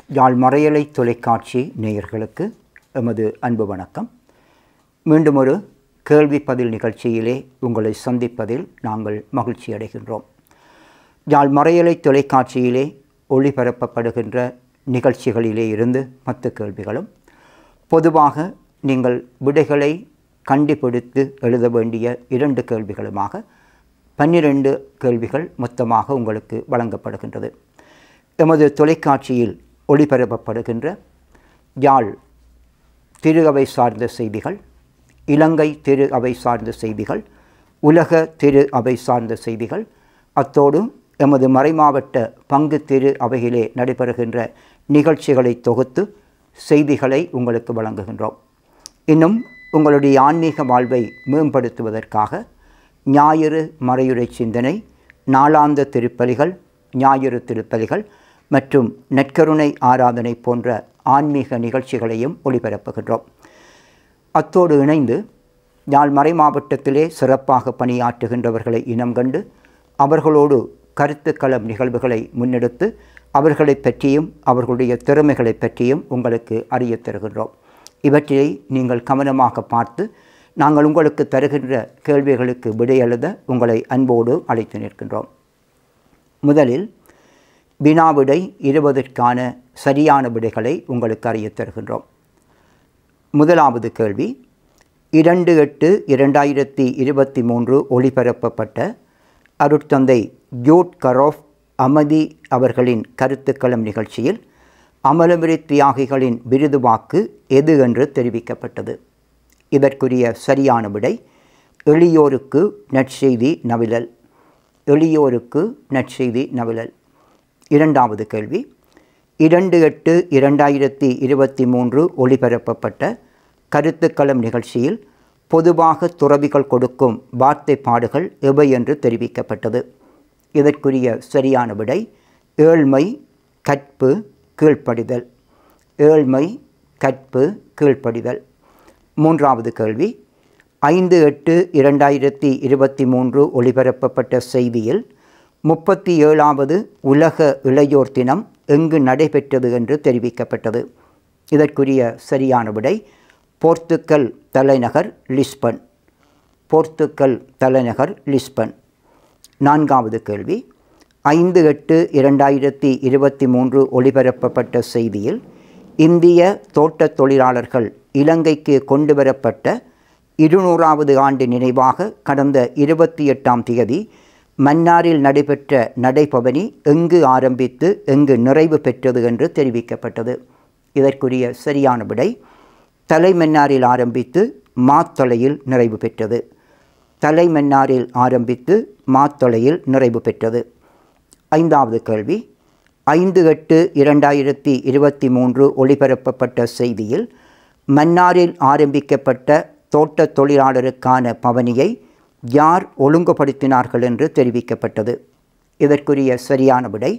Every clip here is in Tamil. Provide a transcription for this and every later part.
யாழ் மறையலை தொலைக்காட்சி நேயர்களுக்கு எமது அன்பு வணக்கம் மீண்டும் ஒரு கேள்வி பதில் நிகழ்ச்சியிலே உங்களை சந்திப்பதில் நாங்கள் மகிழ்ச்சி அடைகின்றோம் யாழ் மறையலை தொலைக்காட்சியிலே ஒளிபரப்பப்படுகின்ற நிகழ்ச்சிகளிலே இருந்து பத்து கேள்விகளும் பொதுவாக நீங்கள் விடைகளை கண்டுபிடித்து எழுத வேண்டிய இரண்டு கேள்விகளுமாக பன்னிரண்டு கேள்விகள் மொத்தமாக உங்களுக்கு வழங்கப்படுகின்றது எமது தொலைக்காட்சியில் ஒளிபரப்பப்படுகின்ற யாழ் திரு அவை சார்ந்த செய்திகள் இலங்கை திரு அவை சார்ந்த செய்திகள் உலக திரு அவை சார்ந்த செய்திகள் அத்தோடு எமது மறைமாவட்ட பங்கு திரு அவையிலே நடைபெறுகின்ற நிகழ்ச்சிகளை தொகுத்து செய்திகளை உங்களுக்கு வழங்குகின்றோம் இன்னும் உங்களுடைய ஆன்மீக வாழ்வை மேம்படுத்துவதற்காக ஞாயிறு மறையுறை சிந்தனை நாளாந்த திருப்பலிகள் ஞாயிறு திருப்பலிகள் மற்றும் நற்கருணை ஆராதனை போன்ற ஆன்மீக நிகழ்ச்சிகளையும் ஒளிபரப்புகின்றோம் அத்தோடு இணைந்து யாழ் மறை மாவட்டத்திலே சிறப்பாக பணியாற்றுகின்றவர்களை இனம் கண்டு அவர்களோடு கருத்துக்களம் நிகழ்வுகளை முன்னெடுத்து அவர்களை பற்றியும் அவர்களுடைய திறமைகளை பற்றியும் உங்களுக்கு அறியத் தருகின்றோம் இவற்றை நீங்கள் கவனமாக பார்த்து நாங்கள் உங்களுக்கு தருகின்ற கேள்விகளுக்கு விடையெழுத உங்களை அன்போடு அழைத்து நிற்கின்றோம் முதலில் வினாவிடை இருபதற்கான சரியான விடைகளை உங்களுக்கு அறியத் தருகின்றோம் முதலாவது கேள்வி இரண்டு எட்டு இரண்டாயிரத்தி இருபத்தி மூன்று ஒளிபரப்பப்பட்ட அருட்தந்தை ஜோட் கரோஃப் அமதி அவர்களின் கருத்துக்களம் நிகழ்ச்சியில் அமலமிரி தியாகிகளின் விருது வாக்கு எது என்று தெரிவிக்கப்பட்டது இதற்குரிய சரியான விடை எளியோருக்கு நற்செய்தி நவிழல் எளியோருக்கு நற்செய்தி நவிழல் இரண்டாவது கேள்வி இரண்டு எட்டு இரண்டாயிரத்தி இருபத்தி மூன்று ஒளிபரப்பப்பட்ட கருத்துக்களம் நிகழ்ச்சியில் பொதுவாக துறவிகள் கொடுக்கும் வார்த்தை பாடுகள் எவை என்று தெரிவிக்கப்பட்டது இதற்குரிய சரியான விடை ஏழ்மை கற்பு கீழ்ப்படிதல் ஏழ்மை கற்பு கீழ்ப்படிதல் மூன்றாவது கேள்வி ஐந்து எட்டு இரண்டாயிரத்தி இருபத்தி மூன்று ஒளிபரப்பப்பட்ட செய்தியில் முப்பத்தி ஏழாவது உலக இளையோர் தினம் எங்கு நடைபெற்றது என்று தெரிவிக்கப்பட்டது இதற்குரிய சரியான விடை போர்த்துக்கல் தலைநகர் லிஸ்பன் போர்த்துக்கல் தலைநகர் லிஸ்பன் நான்காவது கேள்வி ஐந்து எட்டு இரண்டாயிரத்தி இருபத்தி மூன்று ஒளிபரப்பப்பட்ட செய்தியில் இந்திய தோட்டத் தொழிலாளர்கள் இலங்கைக்கு கொண்டு வரப்பட்ட இருநூறாவது ஆண்டு நினைவாக கடந்த இருபத்தி எட்டாம் தேதி மன்னாரில் நடைபெற்ற நடைபவனி எங்கு ஆரம்பித்து எங்கு நிறைவு பெற்றது என்று தெரிவிக்கப்பட்டது இதற்குரிய சரியான விடை தலைமன்னாரில் ஆரம்பித்து மாத்தொலையில் நிறைவு பெற்றது தலைமன்னாரில் ஆரம்பித்து மாத்தொலையில் நிறைவு பெற்றது ஐந்தாவது கேள்வி ஐந்து எட்டு இரண்டாயிரத்தி இருபத்தி மூன்று ஒளிபரப்பப்பட்ட செய்தியில் மன்னாரில் ஆரம்பிக்கப்பட்ட தோட்ட தொழிலாளருக்கான பவனியை யார் ஒழுங்குபடுத்தினார்கள் என்று தெரிவிக்கப்பட்டது இதற்குரிய சரியான விடை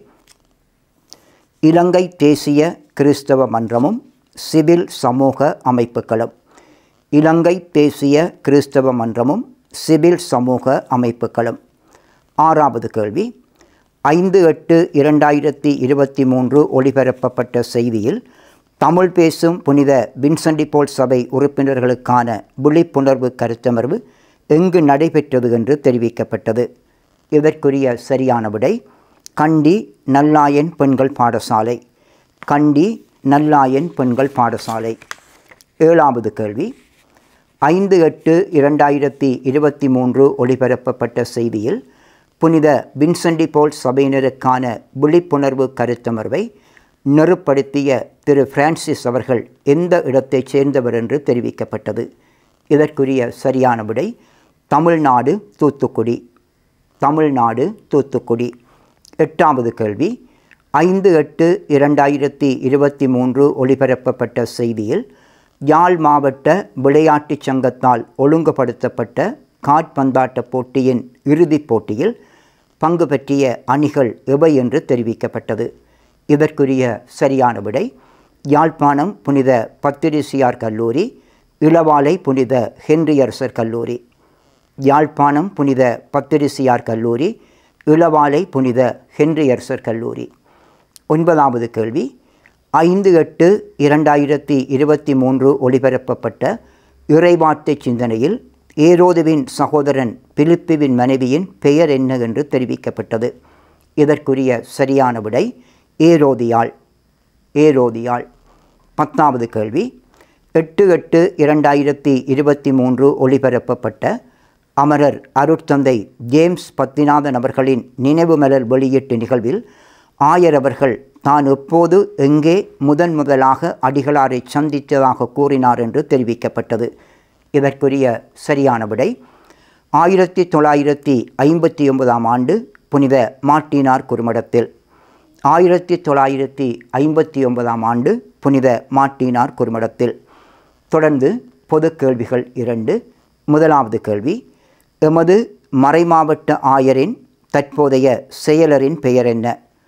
இலங்கை தேசிய கிறிஸ்தவ மன்றமும் சிவில் சமூக அமைப்புகளும் இலங்கை தேசிய கிறிஸ்தவ மன்றமும் சிவில் சமூக அமைப்புகளும் ஆறாவது கேள்வி ஐந்து எட்டு இரண்டாயிரத்தி இருபத்தி மூன்று ஒளிபரப்பப்பட்ட செய்தியில் தமிழ் பேசும் புனித வின்சென்டி போல் சபை உறுப்பினர்களுக்கான விழிப்புணர்வு கருத்தமர்வு எங்கு நடைபெற்றது என்று தெரிவிக்கப்பட்டது இதற்குரிய சரியான விடை கண்டி நல்லாயன் பெண்கள் பாடசாலை கண்டி நல்லாயன் பெண்கள் பாடசாலை ஏழாவது கேள்வி ஐந்து எட்டு இரண்டாயிரத்தி இருபத்தி மூன்று ஒளிபரப்பப்பட்ட செய்தியில் புனித வின்சென்டி போல் சபையினருக்கான விழிப்புணர்வு கருத்தமர்வை நெருப்படுத்திய திரு பிரான்சிஸ் அவர்கள் எந்த இடத்தைச் சேர்ந்தவர் என்று தெரிவிக்கப்பட்டது இதற்குரிய சரியான விடை தமிழ்நாடு தூத்துக்குடி தமிழ்நாடு தூத்துக்குடி எட்டாவது கேள்வி ஐந்து எட்டு இரண்டாயிரத்தி இருபத்தி மூன்று ஒளிபரப்பப்பட்ட செய்தியில் யாழ் மாவட்ட விளையாட்டுச் சங்கத்தால் ஒழுங்குபடுத்தப்பட்ட காற்பந்தாட்ட போட்டியின் இறுதிப் போட்டியில் பங்கு பற்றிய அணிகள் எவை என்று தெரிவிக்கப்பட்டது இதற்குரிய சரியான விடை யாழ்ப்பாணம் புனித பத்திரிசியார் கல்லூரி இளவாலை புனித ஹென்ரியரசர் கல்லூரி யாழ்ப்பாணம் புனித பத்திரிசியார் கல்லூரி இளவாலை புனித ஹென்ரியரசர் கல்லூரி ஒன்பதாவது கேள்வி ஐந்து எட்டு இரண்டாயிரத்தி இருபத்தி மூன்று ஒளிபரப்பப்பட்ட இறைவார்த்தை சிந்தனையில் ஏரோதுவின் சகோதரன் பிலிப்புவின் மனைவியின் பெயர் என்ன என்று தெரிவிக்கப்பட்டது இதற்குரிய சரியான விடை ஏரோதியாள் ஏரோதியாள் பத்தாவது கேள்வி எட்டு எட்டு இரண்டாயிரத்தி இருபத்தி மூன்று ஒளிபரப்பப்பட்ட அமரர் அருட்தந்தை ஜேம்ஸ் பத்திநாதன் அவர்களின் நினைவு மலர் வெளியீட்டு நிகழ்வில் ஆயர் அவர்கள் தான் எப்போது எங்கே முதன் முதலாக அடிகளாரை சந்தித்ததாக கூறினார் என்று தெரிவிக்கப்பட்டது இதற்குரிய சரியான விடை ஆயிரத்தி தொள்ளாயிரத்தி ஐம்பத்தி ஒன்பதாம் ஆண்டு புனித மாட்டினார் குறுமடத்தில் ஆயிரத்தி தொள்ளாயிரத்தி ஐம்பத்தி ஒன்பதாம் ஆண்டு புனித மாட்டினார் குறுமடத்தில் தொடர்ந்து பொது கேள்விகள் இரண்டு முதலாவது கேள்வி எமது மறைமாவட்ட ஆயரின் தற்போதைய செயலரின் பெயர் என்ன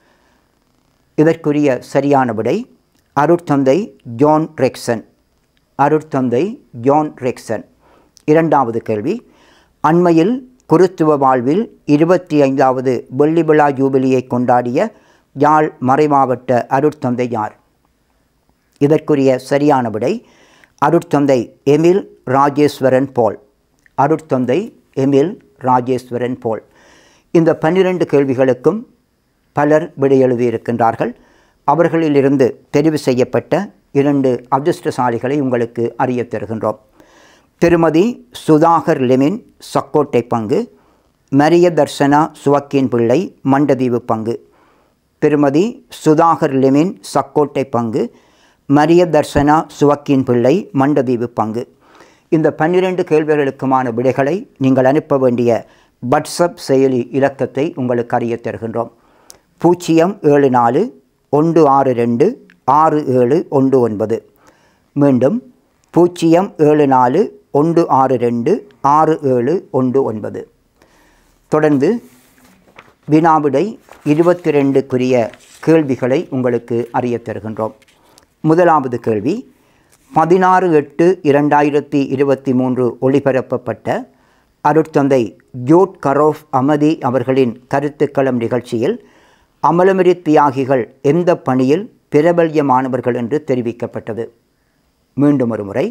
இதற்குரிய சரியான விடை அருட்தந்தை ஜான் ரெக்சன் அருட்தந்தை ஜான் ரெக்சன் இரண்டாவது கேள்வி அண்மையில் குருத்துவ வாழ்வில் இருபத்தி ஐந்தாவது வெள்ளி விழா ஜூபிலியை கொண்டாடிய யாழ் மறைமாவட்ட அருட்தந்தை யார் இதற்குரிய சரியான விடை அருட்தந்தை எமில் ராஜேஸ்வரன் போல் அருட்தந்தை எமில் ராஜேஸ்வரன் போல் இந்த பன்னிரண்டு கேள்விகளுக்கும் பலர் விடை எழுதியிருக்கின்றார்கள் அவர்களிலிருந்து தெரிவு செய்யப்பட்ட இரண்டு அதிர்ஷ்டசாலிகளை உங்களுக்கு அறியத் தருகின்றோம் திருமதி சுதாகர் லெமின் சக்கோட்டை பங்கு மரிய தர்சனா சுவக்கின் பிள்ளை மண்டதீவு பங்கு திருமதி சுதாகர் லெமின் சக்கோட்டை பங்கு மரிய தர்சனா சுவக்கின் பிள்ளை மண்டதீவு பங்கு இந்த பன்னிரண்டு கேள்விகளுக்குமான விடைகளை நீங்கள் அனுப்ப வேண்டிய வாட்ஸ்அப் செயலி இலக்கத்தை உங்களுக்கு அறியத் தருகின்றோம் பூஜ்ஜியம் ஏழு நாலு ஒன்று ஆறு ரெண்டு ஆறு ஏழு ஒன்று ஒன்பது மீண்டும் பூஜ்ஜியம் ஏழு நாலு ஒன்று ஆறு ரெண்டு ஆறு ஏழு ஒன்று ஒன்பது தொடர்ந்து வினாவிடை இருபத்தி ரெண்டுக்குரிய கேள்விகளை உங்களுக்கு அறியத் தருகின்றோம் முதலாவது கேள்வி பதினாறு எட்டு இரண்டாயிரத்தி இருபத்தி மூன்று ஒளிபரப்பப்பட்ட அருட்தந்தை ஜோட் கரோஃப் அமதி அவர்களின் கருத்துக்களம் நிகழ்ச்சியில் அமலமிரி தியாகிகள் எந்த பணியில் பிரபல்யமானவர்கள் என்று தெரிவிக்கப்பட்டது மீண்டும் ஒரு முறை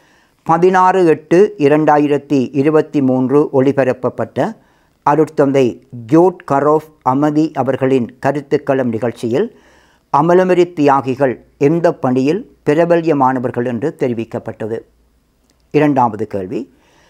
பதினாறு எட்டு இரண்டாயிரத்தி இருபத்தி மூன்று ஒளிபரப்பப்பட்ட அருட்தந்தை ஜோட் கரோஃப் அமதி அவர்களின் கருத்துக்களம் நிகழ்ச்சியில் அமலமிரி தியாகிகள் எந்த பணியில் பிரபல்யமானவர்கள் என்று தெரிவிக்கப்பட்டது இரண்டாவது கேள்வி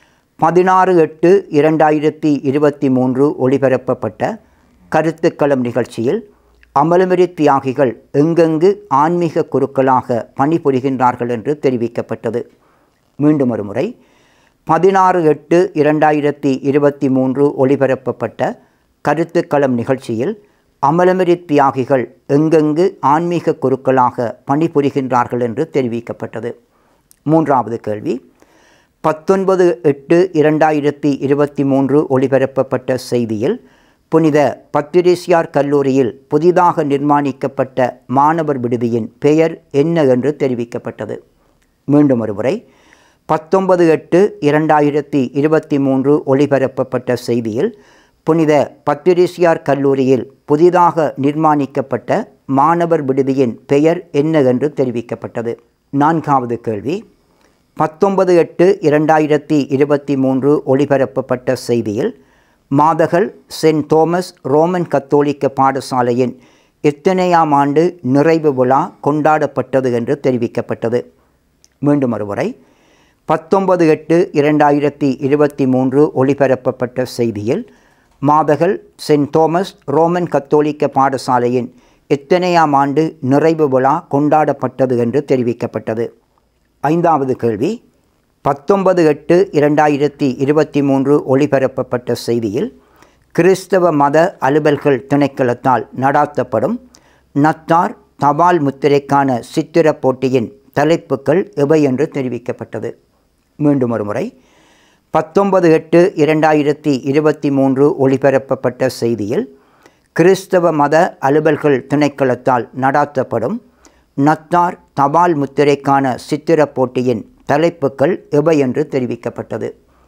பதினாறு எட்டு இரண்டாயிரத்தி இருபத்தி மூன்று ஒளிபரப்பப்பட்ட கருத்துக்களம் நிகழ்ச்சியில் அமலமிரி தியாகிகள் எங்கெங்கு ஆன்மீக குருக்களாக பணிபுரிகின்றார்கள் என்று தெரிவிக்கப்பட்டது மீண்டும் ஒரு முறை பதினாறு எட்டு இரண்டாயிரத்தி இருபத்தி மூன்று ஒளிபரப்பப்பட்ட கருத்துக்களம் நிகழ்ச்சியில் அமலமிரி தியாகிகள் எங்கெங்கு ஆன்மீக குருக்களாக பணிபுரிகின்றார்கள் என்று தெரிவிக்கப்பட்டது மூன்றாவது கேள்வி பத்தொன்பது எட்டு இரண்டாயிரத்தி இருபத்தி மூன்று ஒளிபரப்பப்பட்ட செய்தியில் புனித பத்திரிசியார் கல்லூரியில் புதிதாக நிர்மாணிக்கப்பட்ட மாணவர் விடுதியின் பெயர் என்ன என்று தெரிவிக்கப்பட்டது மீண்டும் ஒருமுறை பத்தொன்பது எட்டு இரண்டாயிரத்தி இருபத்தி மூன்று ஒளிபரப்பப்பட்ட செய்தியில் புனித பத்திரிசியார் கல்லூரியில் புதிதாக நிர்மாணிக்கப்பட்ட மாணவர் விடுதியின் பெயர் என்ன என்று தெரிவிக்கப்பட்டது நான்காவது கேள்வி பத்தொன்பது எட்டு இரண்டாயிரத்தி இருபத்தி மூன்று ஒளிபரப்பப்பட்ட செய்தியில் மாதகள் சென்ட் தோமஸ் ரோமன் கத்தோலிக்க பாடசாலையின் எத்தனையாம் ஆண்டு நிறைவு விழா கொண்டாடப்பட்டது என்று தெரிவிக்கப்பட்டது மீண்டும் ஒருமுறை பத்தொன்பது எட்டு இரண்டாயிரத்தி இருபத்தி மூன்று ஒளிபரப்பப்பட்ட செய்தியில் மாதகள் சென்ட் தோமஸ் ரோமன் கத்தோலிக்க பாடசாலையின் எத்தனையாம் ஆண்டு நிறைவு விழா கொண்டாடப்பட்டது என்று தெரிவிக்கப்பட்டது ஐந்தாவது கேள்வி பத்தொன்பது எட்டு இரண்டாயிரத்தி இருபத்தி மூன்று ஒளிபரப்பப்பட்ட செய்தியில் கிறிஸ்தவ மத அலுவல்கள் திணைக்களத்தால் நடாத்தப்படும் நத்தார் தபால் முத்திரைக்கான சித்திர போட்டியின் தலைப்புகள் எவை என்று தெரிவிக்கப்பட்டது மீண்டும் ஒரு முறை பத்தொன்பது எட்டு இரண்டாயிரத்தி இருபத்தி மூன்று ஒளிபரப்பப்பட்ட செய்தியில் கிறிஸ்தவ மத அலுவல்கள் திணைக்களத்தால் நடாத்தப்படும் நத்தார் தபால் முத்திரைக்கான சித்திர போட்டியின் தலைப்புகள் எவை என்று தெரிவிக்கப்பட்டது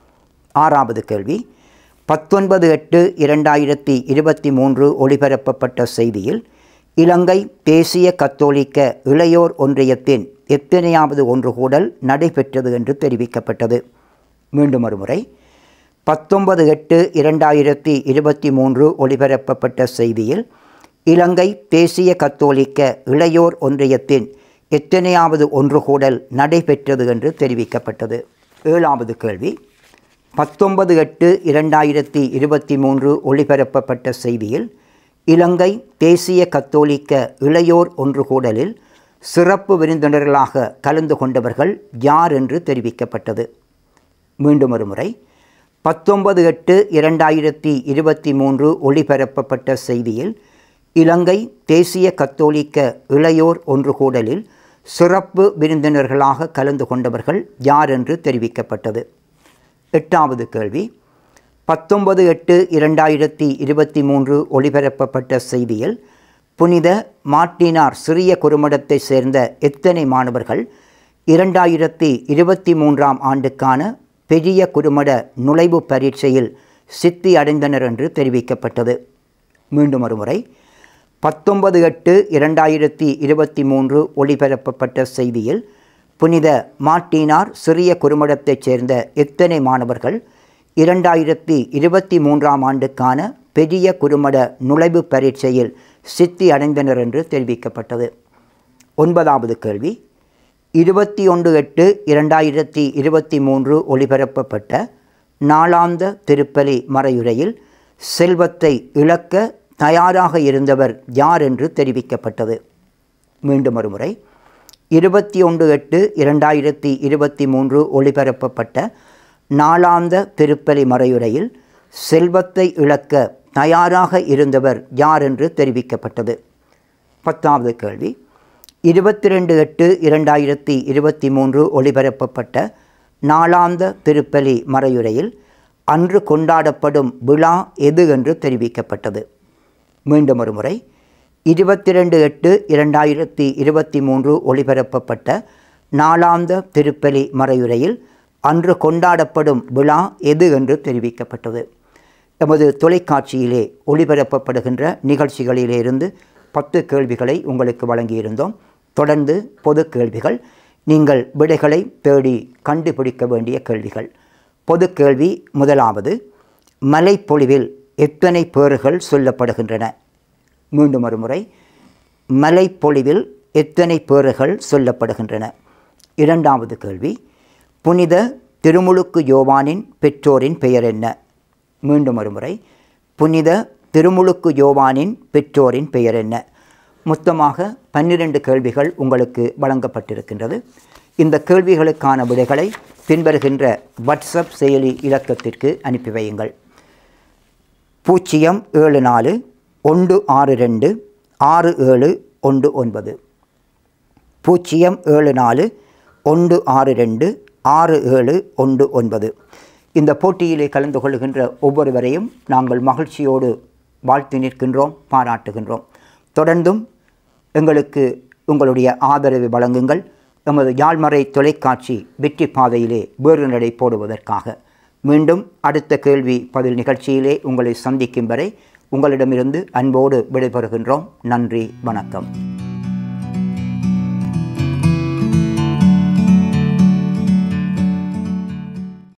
ஆறாவது கேள்வி பத்தொன்பது எட்டு இரண்டாயிரத்தி இருபத்தி மூன்று ஒளிபரப்பப்பட்ட செய்தியில் இலங்கை தேசிய கத்தோலிக்க இளையோர் ஒன்றியத்தின் எத்தனையாவது ஒன்றுகூடல் நடைபெற்றது என்று தெரிவிக்கப்பட்டது மீண்டும் ஒருமுறை பத்தொன்பது எட்டு இரண்டாயிரத்தி இருபத்தி மூன்று ஒளிபரப்பப்பட்ட செய்தியில் இலங்கை தேசிய கத்தோலிக்க இளையோர் ஒன்றியத்தின் எத்தனையாவது ஒன்றுகூடல் நடைபெற்றது என்று தெரிவிக்கப்பட்டது ஏழாவது கேள்வி பத்தொன்பது எட்டு இரண்டாயிரத்தி இருபத்தி மூன்று ஒளிபரப்பப்பட்ட செய்தியில் இலங்கை தேசிய கத்தோலிக்க இளையோர் ஒன்றுகூடலில் சிறப்பு விருந்தினர்களாக கலந்து கொண்டவர்கள் யார் என்று தெரிவிக்கப்பட்டது மீண்டும் ஒரு முறை பத்தொன்பது எட்டு இரண்டாயிரத்தி இருபத்தி மூன்று ஒளிபரப்பப்பட்ட செய்தியில் இலங்கை தேசிய கத்தோலிக்க இளையோர் ஒன்றுகூடலில் சிறப்பு விருந்தினர்களாக கலந்து கொண்டவர்கள் யார் என்று தெரிவிக்கப்பட்டது எட்டாவது கேள்வி பத்தொன்பது எட்டு இரண்டாயிரத்தி இருபத்தி மூன்று ஒளிபரப்பப்பட்ட செய்தியில் புனித மார்ட்டினார் சிறிய குறுமடத்தை சேர்ந்த எத்தனை மாணவர்கள் இரண்டாயிரத்தி இருபத்தி மூன்றாம் ஆண்டுக்கான பெரிய குறுமட நுழைவு பரீட்சையில் சித்தி அடைந்தனர் என்று தெரிவிக்கப்பட்டது மீண்டும் ஒருமுறை பத்தொன்பது எட்டு இரண்டாயிரத்தி இருபத்தி மூன்று ஒளிபரப்பப்பட்ட செய்தியில் புனித மார்ட்டினார் சிறிய குறுமடத்தைச் சேர்ந்த எத்தனை மாணவர்கள் இரண்டாயிரத்தி இருபத்தி மூன்றாம் ஆண்டுக்கான பெரிய குறுமட நுழைவு பரீட்சையில் சித்தி அடைந்தனர் என்று தெரிவிக்கப்பட்டது ஒன்பதாவது கேள்வி இருபத்தி ஒன்று எட்டு இரண்டாயிரத்தி இருபத்தி மூன்று ஒளிபரப்பப்பட்ட நாளாந்த திருப்பலி மறையுரையில் செல்வத்தை இழக்க தயாராக இருந்தவர் யார் என்று தெரிவிக்கப்பட்டது மீண்டும் ஒருமுறை இருபத்தி ஒன்று எட்டு இரண்டாயிரத்தி இருபத்தி மூன்று ஒளிபரப்பப்பட்ட நாளாந்த திருப்பலி மறையுரையில் செல்வத்தை இழக்க தயாராக இருந்தவர் யார் என்று தெரிவிக்கப்பட்டது பத்தாவது கேள்வி இருபத்தி ரெண்டு எட்டு இரண்டாயிரத்தி இருபத்தி மூன்று ஒளிபரப்பப்பட்ட நாளாந்த திருப்பலி மறையுரையில் அன்று கொண்டாடப்படும் விழா எது என்று தெரிவிக்கப்பட்டது மீண்டும் ஒரு முறை இருபத்தி ரெண்டு எட்டு இரண்டாயிரத்தி இருபத்தி மூன்று ஒளிபரப்பப்பட்ட நாளாந்த திருப்பலி மறையுரையில் அன்று கொண்டாடப்படும் விழா எது என்று தெரிவிக்கப்பட்டது எமது தொலைக்காட்சியிலே ஒளிபரப்பப்படுகின்ற நிகழ்ச்சிகளிலிருந்து பத்து கேள்விகளை உங்களுக்கு வழங்கியிருந்தோம் தொடர்ந்து பொது கேள்விகள் நீங்கள் விடைகளை தேடி கண்டுபிடிக்க வேண்டிய கேள்விகள் பொது கேள்வி முதலாவது மலைப்பொழிவில் எத்தனை பேறுகள் சொல்லப்படுகின்றன மீண்டும் ஒரு முறை மலைப்பொழிவில் எத்தனை பேறுகள் சொல்லப்படுகின்றன இரண்டாவது கேள்வி புனித திருமுழுக்கு யோவானின் பெற்றோரின் பெயர் என்ன மீண்டும் ஒரு முறை புனித திருமுழுக்கு யோவானின் பெற்றோரின் பெயர் என்ன மொத்தமாக பன்னிரண்டு கேள்விகள் உங்களுக்கு வழங்கப்பட்டிருக்கின்றது இந்த கேள்விகளுக்கான விடைகளை பின்வருகின்ற வாட்ஸ்அப் செயலி இலக்கத்திற்கு அனுப்பி வையுங்கள் பூஜ்ஜியம் ஏழு நாலு ஒன்று ஆறு ரெண்டு ஆறு ஏழு ஒன்று ஒன்பது பூஜ்ஜியம் ஏழு நாலு ஒன்று ஆறு ரெண்டு ஆறு ஏழு ஒன்று ஒன்பது இந்த போட்டியிலே கலந்து கொள்கின்ற ஒவ்வொருவரையும் நாங்கள் மகிழ்ச்சியோடு வாழ்த்து நிற்கின்றோம் பாராட்டுகின்றோம் தொடர்ந்தும் எங்களுக்கு உங்களுடைய ஆதரவை வழங்குங்கள் எமது யாழ்மறை தொலைக்காட்சி வெற்றி பாதையிலே வேறு நடை போடுவதற்காக மீண்டும் அடுத்த கேள்வி பதில் நிகழ்ச்சியிலே உங்களை சந்திக்கும் வரை உங்களிடமிருந்து அன்போடு விடைபெறுகின்றோம் நன்றி வணக்கம்